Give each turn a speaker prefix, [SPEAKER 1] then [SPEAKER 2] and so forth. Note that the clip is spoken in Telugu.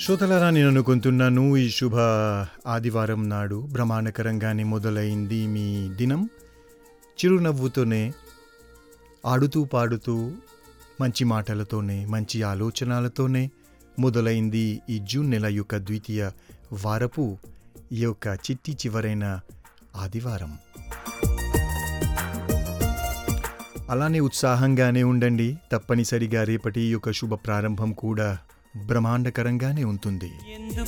[SPEAKER 1] శ్రోతలారా నేను అనుకుంటున్నాను ఈ శుభ ఆదివారం నాడు బ్రహ్మాండకరంగానే మొదలైంది మీ దినం చిరునవ్వుతోనే ఆడుతూ పాడుతూ మంచి మాటలతోనే మంచి ఆలోచనలతోనే మొదలైంది ఈ జూన్ నెల యొక్క ద్వితీయ వారపు ఈ యొక్క చిట్టి చివరైన ఆదివారం అలానే ఉత్సాహంగానే ఉండండి తప్పనిసరిగా రేపటి యొక్క శుభ ప్రారంభం కూడా బ్రహ్మాండకరంగానే ఉంటుంది